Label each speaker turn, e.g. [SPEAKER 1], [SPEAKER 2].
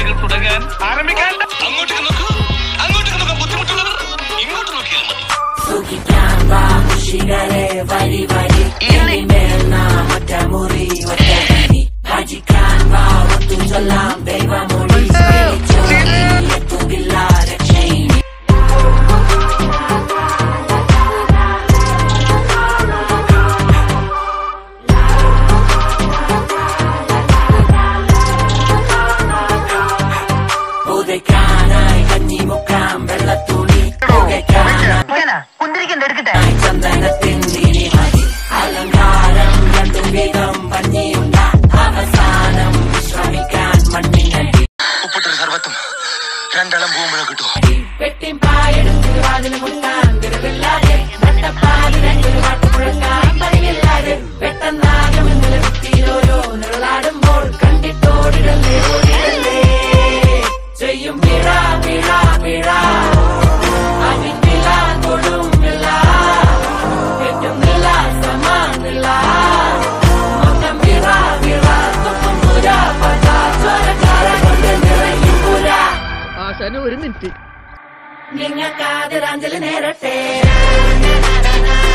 [SPEAKER 1] പരിപാടികൾ തുടങ്ങാൻ ആരംഭിക്കാൻ
[SPEAKER 2] അങ്ങോട്ടേക്ക് നോക്കൂ അങ്ങോട്ടേക്ക് നോക്കാൻ ബുദ്ധിമുട്ടുള്ളവർ ഇങ്ങോട്ട് നോക്കിയാൽ മതി
[SPEAKER 3] സുഖിക്കാൻ വാ മുഷികളെ വരി വരി ഇനിമേൽ നാം ഒറ്റ മുറി ഒറ്റ പിടി ഭജിക്കാൻ വാ ഒത്തു ചൊല്ലാം ദൈവമൊഴി വിളിച്ചോടി എത്തുകില്ല രക്ഷയിനി പുതയ്ക്കാനായി കഞ്ഞിമുക്കാം വെള്ളത്തുണി പുകയ്ക്കാനായി ചന്ദനത്തിൻ തിരി മതി അലങ്കാരം രണ്ടു വിധം പഞ്ഞിയുണ്ട അവസാനം വിശ്രമിക്കാൻ മണ്ണിനടി
[SPEAKER 2] ഉപ്പിട്ടൊരു സർവത്തും രണ്ടെണ്ണം പോകുമ്പോഴേ കിട്ടുമോ
[SPEAKER 3] വെട്ടിമ്പായെടുത്ത് വാതിന് മുട്ടാൻ വിരവില്ലാതെ നട്ടപ്പാല് രണ്ടൊരു പാട്ട് മുഴങ്ങാൻ പതിവില്ലാതെ പെട്ടെന്നാകമെന്നുള്ള വൃത്തിയിലോരോ നിഴലാടുമ്പോൾ കണ്ടിട്ടോടിടല്ലേ ഓടിടല്ലേ ചെയ്യും പിഴ പിഴ പിഴ അതില്ല തൊടുമില്ല തെറ്റുന്നില്ല സമാനില്ല മൊത്തം പിഴ പിഴ തുപ്പും പുര പട്ട ചോരക്കാര കൊണ്ട് നിറയും പുര
[SPEAKER 4] ആശാന് ഒരു മിനിറ്റ്
[SPEAKER 3] നിങ്ങൾക്കാതിരാഞ്ജലി നേരട്ടെ